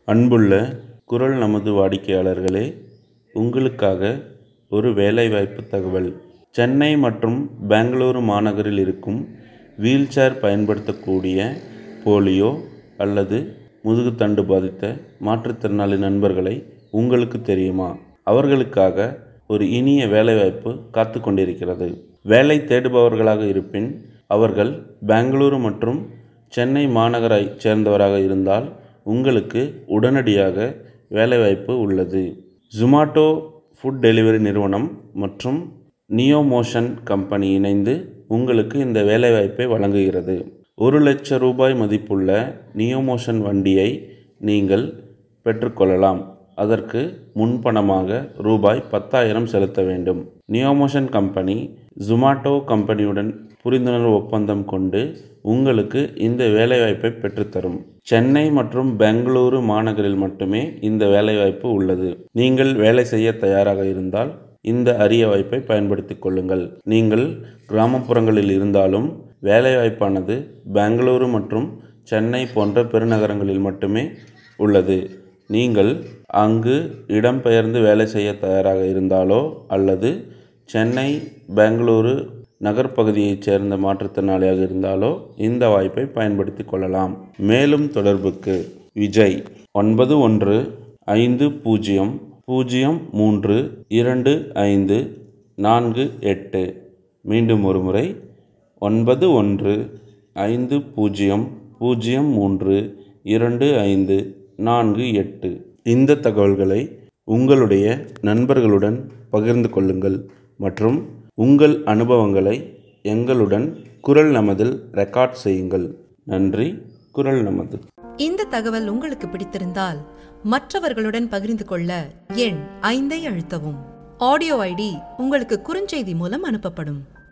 அன்புள்ள குரல் நமது வாடிக்கையாளர்களே உங்களுக்காக ஒரு வேலைவாய்ப்பு தகவல் சென்னை மற்றும் பெங்களூரு மாநகரில் இருக்கும் வீல்சேர் பயன்படுத்தக்கூடிய போலியோ அல்லது முதுகுத்தண்டு பாதித்த மாற்றுத்திறனாளி நண்பர்களை உங்களுக்கு தெரியுமா அவர்களுக்காக ஒரு இனிய வேலைவாய்ப்பு காத்து கொண்டிருக்கிறது வேலை தேடுபவர்களாக இருப்பின் அவர்கள் பெங்களூரு மற்றும் சென்னை மாநகரை சேர்ந்தவராக இருந்தால் உங்களுக்கு உடனடியாக வேலைவாய்ப்பு உள்ளது ஜொமாட்டோ ஃபுட் டெலிவரி நிறுவனம் மற்றும் நியோ மோஷன் கம்பெனி இணைந்து உங்களுக்கு இந்த வேலைவாய்ப்பை வழங்குகிறது ஒரு லட்ச ரூபாய் மதிப்புள்ள நியோ மோஷன் வண்டியை நீங்கள் பெற்றுக்கொள்ளலாம் அதற்கு முன்பணமாக ரூபாய் பத்தாயிரம் செலுத்த வேண்டும் நியோமோஷன் கம்பெனி ஜொமாட்டோ கம்பெனியுடன் புரிந்துணர்வு ஒப்பந்தம் கொண்டு உங்களுக்கு இந்த வேலைவாய்ப்பை பெற்றுத்தரும் சென்னை மற்றும் பெங்களூரு மாநகரில் மட்டுமே இந்த வேலைவாய்ப்பு உள்ளது நீங்கள் வேலை செய்ய தயாராக இருந்தால் இந்த அரிய வாய்ப்பை பயன்படுத்திக் கொள்ளுங்கள் நீங்கள் கிராமப்புறங்களில் இருந்தாலும் வேலைவாய்ப்பானது பெங்களூரு மற்றும் சென்னை போன்ற பெருநகரங்களில் மட்டுமே உள்ளது நீங்கள் அங்கு இடம்பெயர்ந்து வேலை செய்ய தயாராக இருந்தாலோ அல்லது சென்னை பெங்களூரு நகர்ப்பகுதியைச் சேர்ந்த மாற்றுத்திறனாளியாக இருந்தாலோ இந்த வாய்ப்பை பயன்படுத்தி கொள்ளலாம் மேலும் தொடர்புக்கு விஜய் ஒன்பது ஒன்று ஐந்து பூஜ்ஜியம் பூஜ்ஜியம் மூன்று இரண்டு ஐந்து நான்கு எட்டு மீண்டும் ஒரு முறை ஒன்பது ஒன்று ஐந்து பூஜ்ஜியம் பூஜ்ஜியம் மூன்று இரண்டு ஐந்து நான்கு எட்டு இந்த தகவல்களை உங்களுடைய நண்பர்களுடன் பகிர்ந்து கொள்ளுங்கள் மற்றும் உங்கள் அனுபவங்களை எங்களுடன் குரல் நமதில் ரெக்கார்ட் செய்யுங்கள் நன்றி குரல் நமது இந்த தகவல் உங்களுக்கு பிடித்திருந்தால் மற்றவர்களுடன் பகிர்ந்து கொள்ள எண் ஐந்தை அழுத்தவும் ஆடியோ ஐடி உங்களுக்கு குறுஞ்செய்தி மூலம் அனுப்பப்படும்